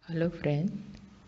hello friends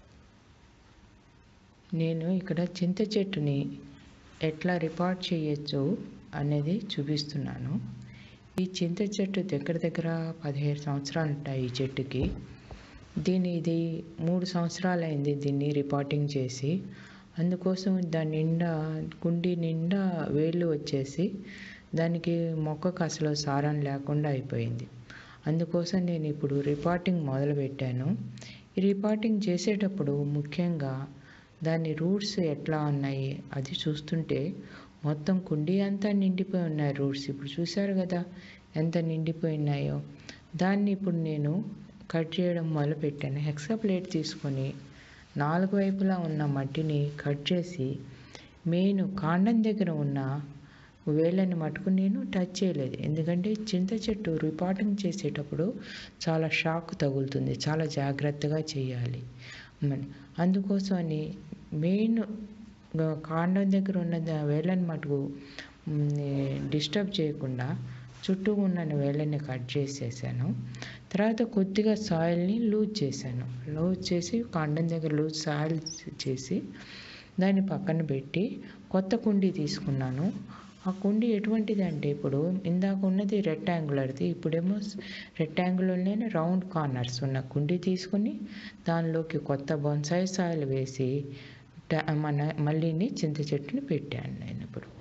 నేను ఇక్కడ చింత చెట్టుని ఎట్లా రిపార్ట్ చేయొచ్చు అనేది చూపిస్తున్నాను ఈ చింత చెట్టు దగ్గర దగ్గర పదిహేడు సంవత్సరాలు ఉంటాయి ఈ చెట్టుకి దీని ఇది మూడు సంవత్సరాలు అయింది దీన్ని రిపార్టింగ్ చేసి అందుకోసం దాని నిండా కుండి నిండా వేళ్ళు వచ్చేసి దానికి మొక్కకు అసలు సారం లేకుండా అయిపోయింది అందుకోసం నేను ఇప్పుడు రిపార్టింగ్ మొదలుపెట్టాను ఈ రిపార్టింగ్ చేసేటప్పుడు ముఖ్యంగా దాని రూట్స్ ఎట్లా ఉన్నాయి అది చూస్తుంటే మొత్తం కుండీ అంతా నిండిపోయి ఉన్నాయి రూట్స్ ఇప్పుడు చూశారు కదా ఎంత నిండిపోయి ఉన్నాయో దాన్ని ఇప్పుడు నేను కట్ చేయడం మొదలుపెట్టాను హెక్సా ప్లేట్ తీసుకొని నాలుగు వైపులా ఉన్న మట్టిని కట్ చేసి మెయిన్ కాండం దగ్గర ఉన్న వేళ్ళని మటుకు నేను టచ్ చేయలేదు ఎందుకంటే చింత చెట్టు రిపార్టింగ్ చేసేటప్పుడు చాలా షాక్ తగులుతుంది చాలా జాగ్రత్తగా చేయాలి అందుకోసమని మెయిన్ కాండం దగ్గర ఉన్న వేళ్ళని మటుకు డిస్టర్బ్ చేయకుండా చుట్టూ ఉన్న వేళ్ళని కట్ చేసేసాను తర్వాత కొద్దిగా సాయిల్ని లూజ్ చేశాను లూజ్ చేసి కాండం దగ్గర లూజ్ సాయిల్ చేసి దాన్ని పక్కన పెట్టి కొత్త కుండీ తీసుకున్నాను ఆ కుండీ ఎటువంటిది అంటే ఇప్పుడు ఇందాక ఉన్నది రెక్టాంగులర్ది ఇప్పుడేమో రెక్టాంగులర్లోనే రౌండ్ కార్నర్స్ ఉన్న కుండీ తీసుకొని దానిలోకి కొత్త బొన్సాయి సాయిల్ వేసి మన మళ్ళీని చింత చెట్టుని పెట్టాను నేను ఇప్పుడు